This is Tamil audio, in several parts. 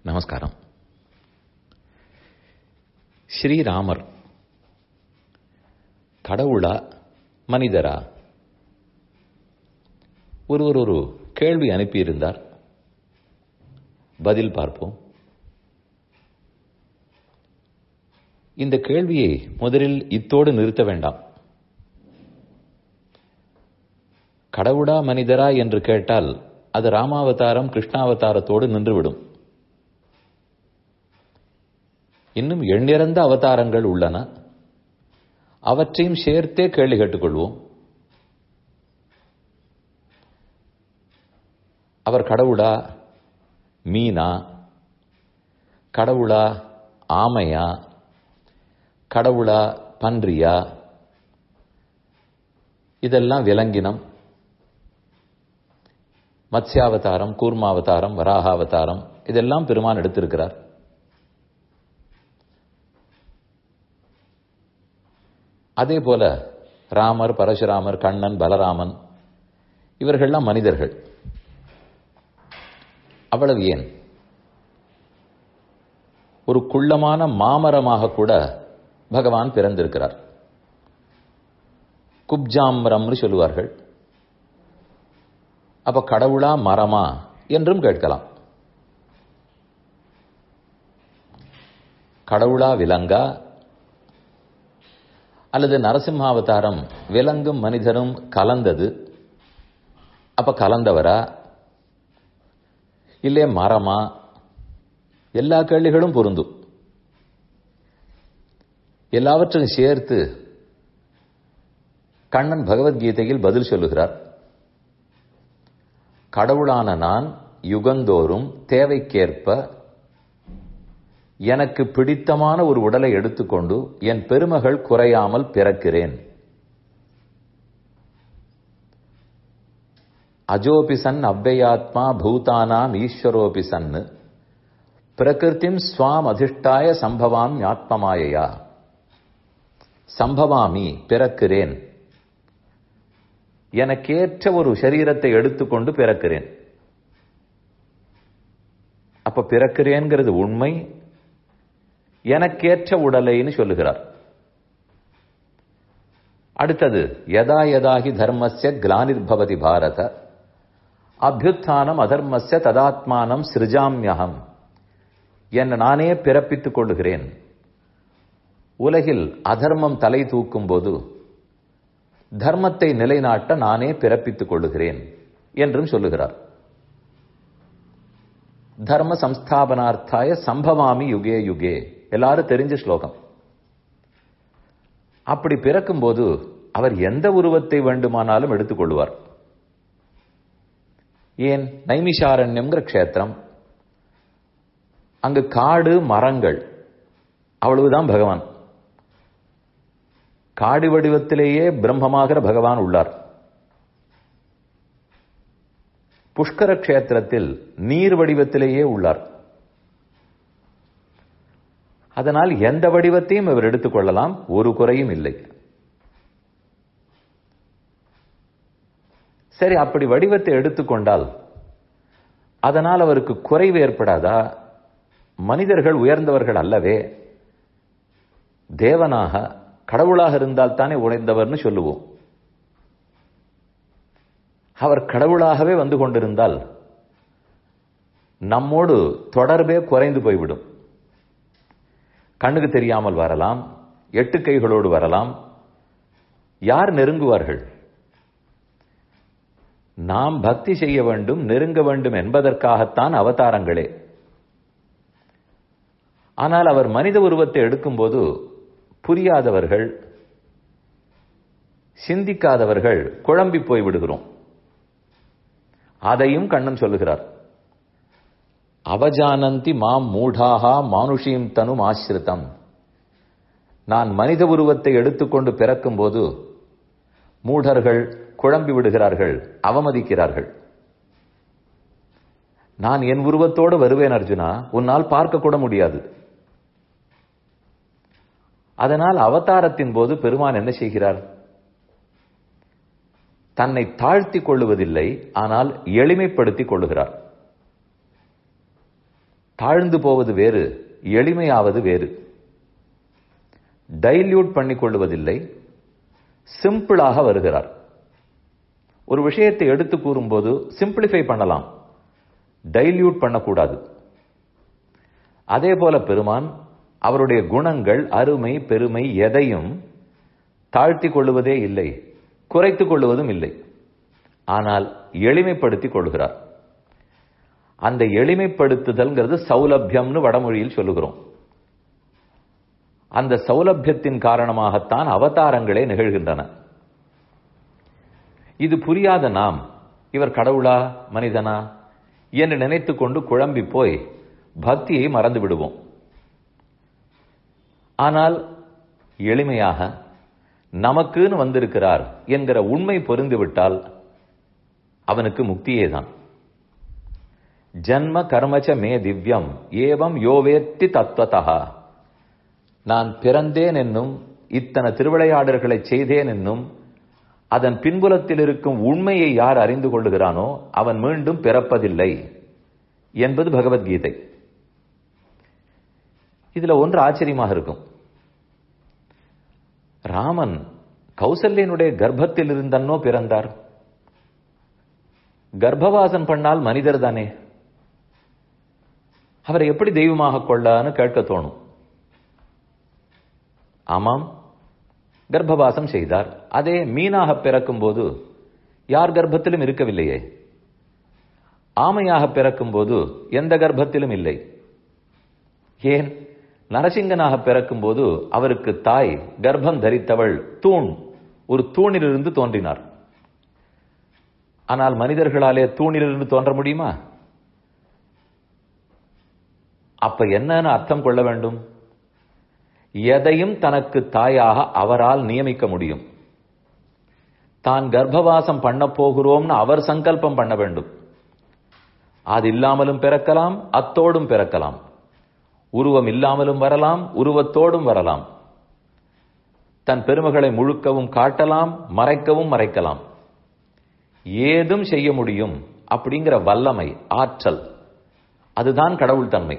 நமஸ்காரம் ஸ்ரீராமர் கடவுளா மனிதரா ஒருவர் ஒரு கேள்வி அனுப்பியிருந்தார் பதில் பார்ப்போம் இந்த கேள்வியை முதலில் இத்தோடு நிறுத்த வேண்டாம் கடவுளா மனிதரா என்று கேட்டால் அது ராமாவதாரம் கிருஷ்ணாவதாரத்தோடு நின்றுவிடும் இன்னும் எண்ணிறந்த அவதாரங்கள் உள்ளன அவற்றையும் சேர்த்தே கேள்வி கேட்டுக்கொள்வோம் அவர் கடவுளா மீனா கடவுளா ஆமையா கடவுளா பன்றியா இதெல்லாம் விலங்கினம் மத்ஸ்யாவதாரம் கூர்மாவதாரம் வராகாவதாரம் இதெல்லாம் பெருமான் எடுத்திருக்கிறார் அதே போல ராமர் பரசுராமர் கண்ணன் பலராமன் இவர்கள்லாம் மனிதர்கள் அவ்வளவு ஏன் ஒரு குள்ளமான மாமரமாக கூட பகவான் பிறந்திருக்கிறார் குப்ஜாம்பரம்னு சொல்லுவார்கள் அப்ப கடவுளா மரமா என்றும் கேட்கலாம் கடவுளா விலங்கா அல்லது நரசிம்மாவதாரம் விலங்கும் மனிதரும் கலந்தது அப்ப கலந்தவரா இல்லே மரமா எல்லா கேள்விகளும் பொருந்தும் எல்லாவற்றையும் சேர்த்து கண்ணன் பகவத்கீதையில் பதில் சொல்லுகிறார் கடவுளான நான் யுகந்தோறும் தேவைக்கேற்ப எனக்கு பிடித்தமான ஒரு உடலை எடுத்துக்கொண்டு என் பெருமகள் குறையாமல் பிறக்கிறேன் அஜோபி சன் அவ்வயாத்மா பூதானாம் ஈஸ்வரோபி சன்னு பிரகிருத்திம் ஸ்வாம் அதிஷ்டாய சம்பவாம் ஆத்மமாயையா சம்பவாமி பிறக்கிறேன் எனக்கேற்ற ஒரு சரீரத்தை எடுத்துக்கொண்டு பிறக்கிறேன் அப்ப பிறக்கிறேங்கிறது உண்மை எனக்கேற்ற உடலைன்னு சொல்லுகிறார் அடுத்தது யதா யதாகி தர்மஸ்ய கிளானிர்பவதி பாரத அபியுத்தானம் அதர்மஸ்ய ததாத்மானம் சிருஜாமியகம் என் நானே பிறப்பித்துக் கொள்ளுகிறேன் உலகில் அதர்மம் தலை தூக்கும் போது தர்மத்தை நிலைநாட்ட நானே பிறப்பித்துக் கொள்ளுகிறேன் என்றும் சொல்லுகிறார் தர்ம சம்ஸ்தாபனார்த்தாய சம்பவாமி யுகே யுகே எல்லாரும் தெரிஞ்ச ஸ்லோகம் அப்படி பிறக்கும்போது அவர் எந்த உருவத்தை வேண்டுமானாலும் எடுத்துக்கொள்வார் ஏன் நைமிஷாரண்யம்ங்கிற க்ஷேத்திரம் அங்கு காடு மரங்கள் அவ்வளவுதான் பகவான் காடு வடிவத்திலேயே பிரம்மமாகிற பகவான் உள்ளார் புஷ்கர கஷேத்திரத்தில் நீர் வடிவத்திலேயே உள்ளார் அதனால் எந்த வடிவத்தையும் இவர் எடுத்துக்கொள்ளலாம் ஒரு குறையும் இல்லை சரி அப்படி வடிவத்தை எடுத்துக்கொண்டால் அதனால் அவருக்கு குறைவு ஏற்படாதா மனிதர்கள் உயர்ந்தவர்கள் அல்லவே தேவனாக கடவுளாக இருந்தால் தானே உடைந்தவர்னு சொல்லுவோம் அவர் கடவுளாகவே வந்து கொண்டிருந்தால் நம்மோடு தொடர்பே குறைந்து போய்விடும் கண்ணுக்கு தெரியாமல் வரலாம் எட்டு கைகளோடு வரலாம் யார் நெருங்குவார்கள் நாம் பக்தி செய்ய வேண்டும் நெருங்க வேண்டும் என்பதற்காகத்தான் அவதாரங்களே ஆனால் அவர் மனித உருவத்தை எடுக்கும்போது புரியாதவர்கள் சிந்திக்காதவர்கள் குழம்பி போய் விடுகிறோம் அதையும் கண்ணன் சொல்லுகிறார் அவஜானந்தி மாம் மூடாகா மானுஷீம் தனும் ஆசிரித்தம் நான் மனித உருவத்தை எடுத்துக்கொண்டு பிறக்கும் போது மூடர்கள் குழம்பி விடுகிறார்கள் அவமதிக்கிறார்கள் நான் என் உருவத்தோடு வருவேன் அர்ஜுனா உன்னால் பார்க்க கூட முடியாது அதனால் அவதாரத்தின் போது பெருமான் என்ன செய்கிறார் தன்னை தாழ்த்திக் கொள்ளுவதில்லை ஆனால் எளிமைப்படுத்திக் கொள்ளுகிறார் தாழ்ந்து போவது வேறு எளிமையாவது வேறு டைல்யூட் பண்ணிக் கொள்வதில்லை சிம்பிளாக வருகிறார் ஒரு விஷயத்தை எடுத்து கூறும்போது சிம்பிளிஃபை பண்ணலாம் டைல்யூட் பண்ணக்கூடாது அதே போல பெருமான் அவருடைய குணங்கள் அருமை பெருமை எதையும் தாழ்த்தி கொள்வதே இல்லை குறைத்துக் கொள்வதும் இல்லை ஆனால் எளிமைப்படுத்திக் கொள்கிறார் அந்த எளிமைப்படுத்துதல்ங்கிறது சௌலபியம்னு வடமொழியில் சொல்லுகிறோம் அந்த சௌலபியத்தின் காரணமாகத்தான் அவதாரங்களே நிகழ்கின்றன இது புரியாத நாம் இவர் கடவுளா மனிதனா என்று நினைத்துக் கொண்டு குழம்பி போய் பக்தியை மறந்து விடுவோம் ஆனால் எளிமையாக நமக்குன்னு வந்திருக்கிறார் என்கிற உண்மை பொருந்துவிட்டால் அவனுக்கு முக்தியே தான் ஜன்ம கர்மச்ச மே திவ்யம் ஏவம் யோவேத்தி தத்துவதா நான் பிறந்தேன் என்னும் இத்தனை திருவிளையாடல்களை செய்தேன் என்னும் அதன் பின்புலத்தில் இருக்கும் உண்மையை யார் அறிந்து கொள்ளுகிறானோ அவன் மீண்டும் பிறப்பதில்லை என்பது பகவத்கீதை இதுல ஒன்று ஆச்சரியமாக இருக்கும் ராமன் கௌசல்யனுடைய கர்ப்பத்தில் இருந்தன்னோ பிறந்தார் கர்ப்பவாசம் பண்ணால் மனிதர் தானே அவரை எப்படி தெய்வமாக கொள்ளான்னு கேட்க தோணும் ஆமாம் கர்ப்பவாசம் செய்தார் அதே மீனாக பிறக்கும் போது யார் கர்ப்பத்திலும் இருக்கவில்லையே ஆமையாக பிறக்கும் போது எந்த கர்ப்பத்திலும் இல்லை ஏன் நரசிங்கனாக பிறக்கும் போது அவருக்கு தாய் கர்ப்பம் தரித்தவள் தூண் ஒரு தூணிலிருந்து தோன்றினார் ஆனால் மனிதர்களாலே தூணிலிருந்து தோன்ற முடியுமா அப்ப என்னன்னு அர்த்தம் கொள்ள வேண்டும் எதையும் தனக்கு தாயாக அவரால் நியமிக்க முடியும் தான் கர்ப்பவாசம் பண்ண போகிறோம்னு அவர் சங்கல்பம் பண்ண வேண்டும் அது இல்லாமலும் பிறக்கலாம் அத்தோடும் பிறக்கலாம் உருவம் இல்லாமலும் வரலாம் உருவத்தோடும் வரலாம் தன் பெருமைகளை முழுக்கவும் காட்டலாம் மறைக்கவும் மறைக்கலாம் ஏதும் செய்ய முடியும் அப்படிங்கிற வல்லமை ஆற்றல் அதுதான் கடவுள் தன்மை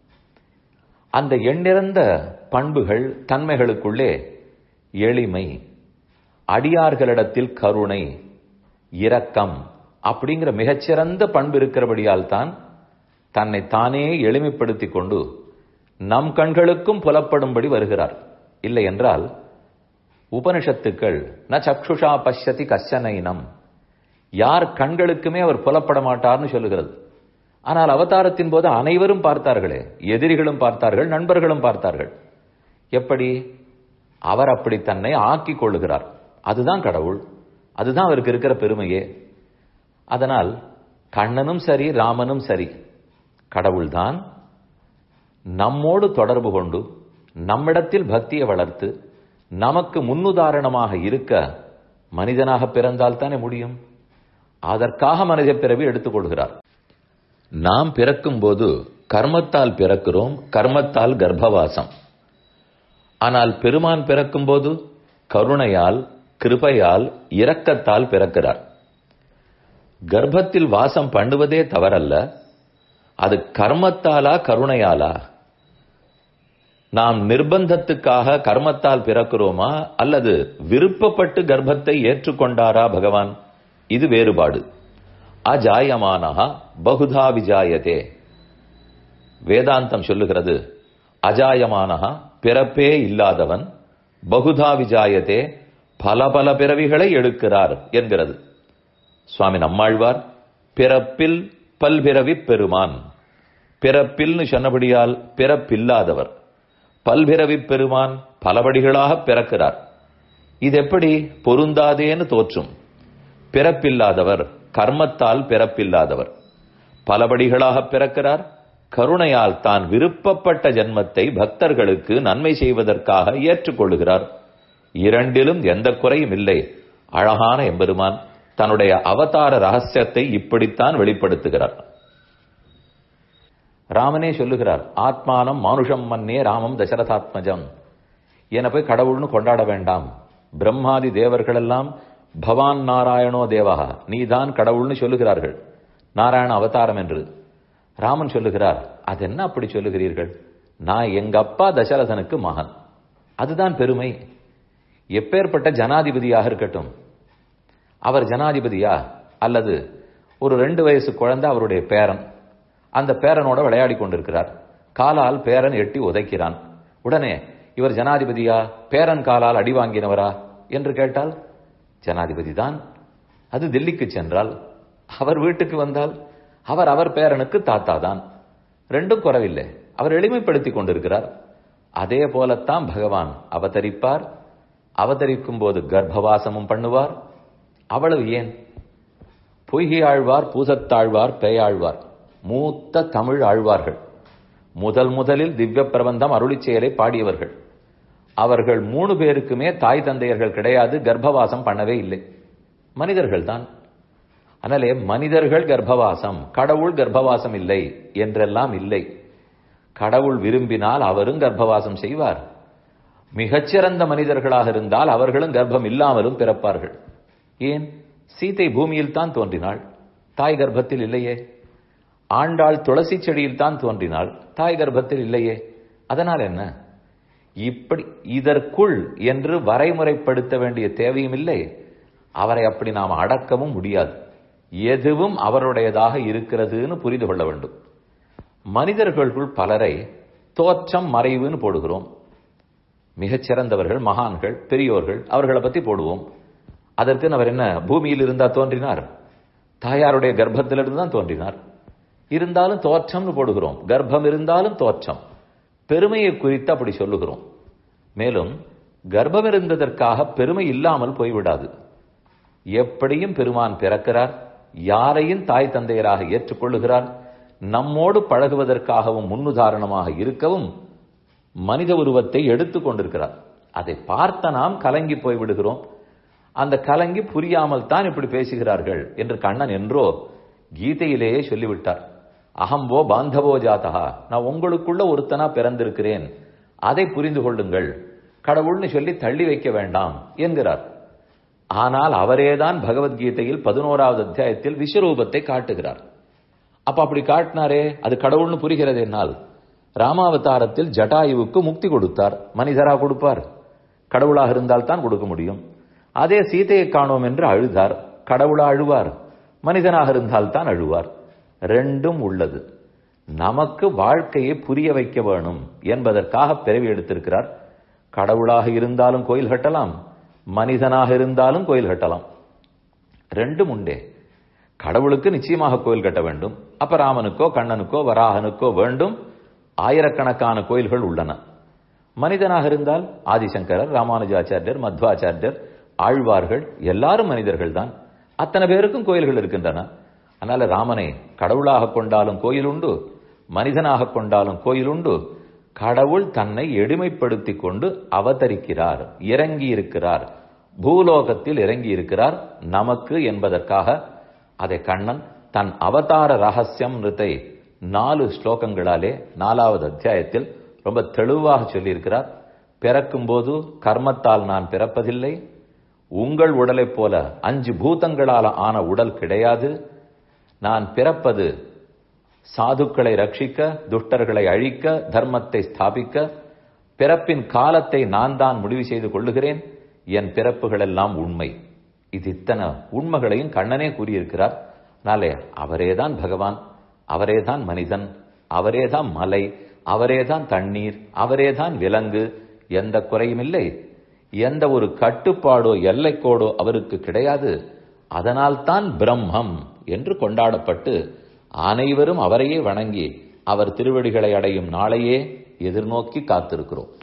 அந்த எண்ணிறந்த பண்புகள் தன்மைகளுக்குள்ளே எளிமை அடியார்களிடத்தில் கருணை இரக்கம் அப்படிங்கிற மிகச்சிறந்த பண்பு இருக்கிறபடியால் தான் தன்னை தானே எளிமைப்படுத்திக் கொண்டு நம் கண்களுக்கும் புலப்படும்படி வருகிறார் இல்லை என்றால் உபனிஷத்துக்கள் ந சக்ஷுஷா பஷ்யதி கஷ்டனைனம் யார் கண்களுக்குமே அவர் புலப்பட மாட்டார்னு சொல்லுகிறது ஆனால் அவதாரத்தின் போது அனைவரும் பார்த்தார்களே எதிரிகளும் பார்த்தார்கள் நண்பர்களும் பார்த்தார்கள் எப்படி அவர் அப்படி தன்னை ஆக்கிக் கொள்ளுகிறார் அதுதான் கடவுள் அதுதான் அவருக்கு இருக்கிற பெருமையே அதனால் கண்ணனும் சரி ராமனும் சரி கடவுள்தான் நம்மோடு தொடர்பு கொண்டு நம்மிடத்தில் பக்தியை வளர்த்து நமக்கு முன்னுதாரணமாக இருக்க மனிதனாக பிறந்தால் தானே முடியும் அதற்காக மனித பிறவி எடுத்துக்கொள்கிறார் நாம் பிறக்கும் போது கர்மத்தால் பிறக்கிறோம் கர்மத்தால் கர்ப்பவாசம் ஆனால் பெருமான் பிறக்கும் போது கருணையால் கிருபையால் இரக்கத்தால் பிறக்கிறார் கர்ப்பத்தில் வாசம் பண்ணுவதே தவறல்ல அது கர்மத்தாலா கருணையாலா நாம் நிர்பந்தத்துக்காக கர்மத்தால் பிறக்கிறோமா அல்லது விருப்பப்பட்டு கர்ப்பத்தை ஏற்றுக்கொண்டாரா பகவான் இது வேறுபாடு அஜாயமானஹா பகுதா விஜாயதே வேதாந்தம் சொல்லுகிறது அஜாயமானஹா பிறப்பே இல்லாதவன் பகுதா விஜாயதே பல பல பிறவிகளை எடுக்கிறார் என்கிறது சுவாமி நம்மாழ்வார் பிறப்பில் பல்பிறவி பெருமான் பிறப்பில்னு சொன்னபடியால் பிறப்பில்லாதவர் பல்பிறவி பெருமான் பலபடிகளாக பிறக்கிறார் இது எப்படி பொருந்தாதேன்னு தோற்றும் பிறப்பில்லாதவர் கர்மத்தால் பிறப்பில்லாதவர் பலபடிகளாக பிறக்கிறார் கருணையால் தான் விருப்பப்பட்ட ஜென்மத்தை பக்தர்களுக்கு நன்மை செய்வதற்காக ஏற்றுக்கொள்கிறார் இரண்டிலும் எந்த குறையும் இல்லை அழகான எம்பெருமான் தன்னுடைய அவதார ரகசியத்தை இப்படித்தான் வெளிப்படுத்துகிறார் ராமனே சொல்லுகிறார் ஆத்மானம் மானுஷம் மன்னே ராமம் தசரதாத்மஜம் என போய் கடவுள்னு கொண்டாட வேண்டாம் பிரம்மாதி தேவர்கள் எல்லாம் பவான் நாராயணோ தேவா நீதான் கடவுள்னு சொல்லுகிறார்கள் நாராயண அவதாரம் என்று ராமன் சொல்லுகிறார் அது என்ன அப்படி சொல்லுகிறீர்கள் நான் எங்க அப்பா தசரதனுக்கு மகன் அதுதான் பெருமை எப்பேற்பட்ட ஜனாதிபதியாக இருக்கட்டும் அவர் ஜனாதிபதியா அல்லது ஒரு ரெண்டு வயசு குழந்தை அவருடைய பேரன் அந்த பேரனோட விளையாடி கொண்டிருக்கிறார் காலால் பேரன் எட்டி உதைக்கிறான் உடனே இவர் ஜனாதிபதியா பேரன் காலால் அடி வாங்கினவரா என்று கேட்டால் ஜனாதிபதி தான் அது டெல்லிக்கு சென்றால் அவர் வீட்டுக்கு வந்தால் அவர் அவர் பேரனுக்கு தாத்தா தான் ரெண்டும் குறவில்லை அவர் எளிமைப்படுத்திக் கொண்டிருக்கிறார் அதே போலத்தான் பகவான் அவதரிப்பார் அவதரிக்கும் போது கர்ப்பவாசமும் பண்ணுவார் அவ்வளவு ஏன் பொய்கை ஆழ்வார் பூசத்தாழ்வார் பேயாழ்வார் மூத்த தமிழ் ஆழ்வார்கள் முதல் முதலில் திவ்ய பிரபந்தம் அருளிச் செயலை பாடியவர்கள் அவர்கள் மூணு பேருக்குமே தாய் தந்தையர்கள் கிடையாது கர்ப்பவாசம் பண்ணவே இல்லை மனிதர்கள் தான் அதனாலே மனிதர்கள் கர்ப்பவாசம் கடவுள் கர்ப்பவாசம் இல்லை என்றெல்லாம் இல்லை கடவுள் விரும்பினால் அவரும் கர்ப்பவாசம் செய்வார் மிகச்சிறந்த மனிதர்களாக இருந்தால் அவர்களும் கர்ப்பம் இல்லாமலும் பிறப்பார்கள் ஏன் சீதை பூமியில் தான் தோன்றினாள் தாய் கர்ப்பத்தில் இல்லையே ஆண்டாள் துளசி செடியில் தான் தோன்றினாள் தாய் கர்ப்பத்தில் இல்லையே அதனால் என்ன இப்படி இதற்குள் என்று வரைமுறைப்படுத்த வேண்டிய தேவையும் இல்லை அவரை அப்படி நாம் அடக்கவும் முடியாது எதுவும் அவருடையதாக இருக்கிறதுன்னு புரிந்து கொள்ள வேண்டும் மனிதர்களுக்குள் பலரை தோற்றம் மறைவுன்னு போடுகிறோம் மிகச்சிறந்தவர்கள் மகான்கள் பெரியோர்கள் அவர்களை பத்தி போடுவோம் அதற்கு அவர் என்ன பூமியில் இருந்தா தோன்றினார் தாயாருடைய கர்ப்பத்திலிருந்து தான் தோன்றினார் இருந்தாலும் தோற்றம்னு போடுகிறோம் கர்ப்பம் இருந்தாலும் தோற்றம் பெருமையை குறித்து அப்படி சொல்லுகிறோம் மேலும் கர்ப்பம் இருந்ததற்காக பெருமை இல்லாமல் போய்விடாது எப்படியும் பெருமான் பிறக்கிறார் யாரையும் தாய் தந்தையராக ஏற்றுக்கொள்ளுகிறார் நம்மோடு பழகுவதற்காகவும் முன்னுதாரணமாக இருக்கவும் மனித உருவத்தை எடுத்துக் கொண்டிருக்கிறார் அதை பார்த்த நாம் கலங்கி போய் விடுகிறோம் அந்த கலங்கி புரியாமல் தான் இப்படி பேசுகிறார்கள் என்று கண்ணன் என்றோ கீதையிலேயே சொல்லிவிட்டார் அகம்போ பாந்தவோ ஜாதகா நான் உங்களுக்குள்ள ஒருத்தனா பிறந்திருக்கிறேன் அதை புரிந்து கொள்ளுங்கள் கடவுள்னு சொல்லி தள்ளி வைக்க வேண்டாம் என்கிறார் ஆனால் அவரேதான் பகவத்கீதையில் பதினோராவது அத்தியாயத்தில் விஸ்வரூபத்தை காட்டுகிறார் அப்ப அப்படி காட்டினாரே அது கடவுள்னு புரிகிறது என்னால் ராமாவதாரத்தில் ஜட்டாயுவுக்கு முக்தி கொடுத்தார் மனிதரா கொடுப்பார் கடவுளாக இருந்தால் தான் கொடுக்க முடியும் அதே சீதையை காணோம் என்று அழுதார் கடவுளா அழுவார் மனிதனாக இருந்தால் தான் அழுவார் ரெண்டும் உள்ளது நமக்கு வாழ்க்கையை புரிய வைக்க வேணும் என்பதற்காக பிறவி எடுத்திருக்கிறார் கடவுளாக இருந்தாலும் கோயில் கட்டலாம் மனிதனாக இருந்தாலும் கோயில் கட்டலாம் ரெண்டும் உண்டே கடவுளுக்கு நிச்சயமாக கோயில் கட்ட வேண்டும் அப்ப ராமனுக்கோ கண்ணனுக்கோ வராகனுக்கோ வேண்டும் ஆயிரக்கணக்கான கோயில்கள் உள்ளன மனிதனாக இருந்தால் ஆதிசங்கரர் ராமானுஜாச்சாரியர் மத்வாச்சாரியர் ஆழ்வார்கள் எல்லாரும் மனிதர்கள் தான் அத்தனை பேருக்கும் கோயில்கள் இருக்கின்றன அதனால ராமனை கடவுளாக கொண்டாலும் கோயில் உண்டு மனிதனாக கொண்டாலும் கோயில் உண்டு கடவுள் தன்னை எளிமைப்படுத்திக் கொண்டு அவதரிக்கிறார் இறங்கி இருக்கிறார் பூலோகத்தில் இறங்கி இருக்கிறார் நமக்கு என்பதற்காக அதை கண்ணன் தன் அவதார ரகசியம் நாலு ஸ்லோகங்களாலே நாலாவது அத்தியாயத்தில் ரொம்ப தெளிவாக சொல்லியிருக்கிறார் பிறக்கும் போது கர்மத்தால் நான் பிறப்பதில்லை உங்கள் உடலைப் போல அஞ்சு பூதங்களால் ஆன உடல் கிடையாது நான் பிறப்பது சாதுக்களை ரட்சிக்க துஷ்டர்களை அழிக்க தர்மத்தை ஸ்தாபிக்க பிறப்பின் காலத்தை நான் தான் முடிவு செய்து கொள்ளுகிறேன் என் பிறப்புகள் எல்லாம் உண்மை இது இத்தனை உண்மைகளையும் கண்ணனே கூறியிருக்கிறார் நாளே அவரேதான் பகவான் அவரேதான் மனிதன் அவரேதான் மலை அவரேதான் தண்ணீர் அவரேதான் விலங்கு எந்த குறையும் இல்லை எந்த ஒரு கட்டுப்பாடோ எல்லைக்கோடோ அவருக்கு கிடையாது அதனால்தான் பிரம்மம் என்று கொண்டாடப்பட்டு அனைவரும் அவரையே வணங்கி அவர் திருவடிகளை அடையும் நாளையே எதிர்நோக்கி காத்திருக்கிறோம்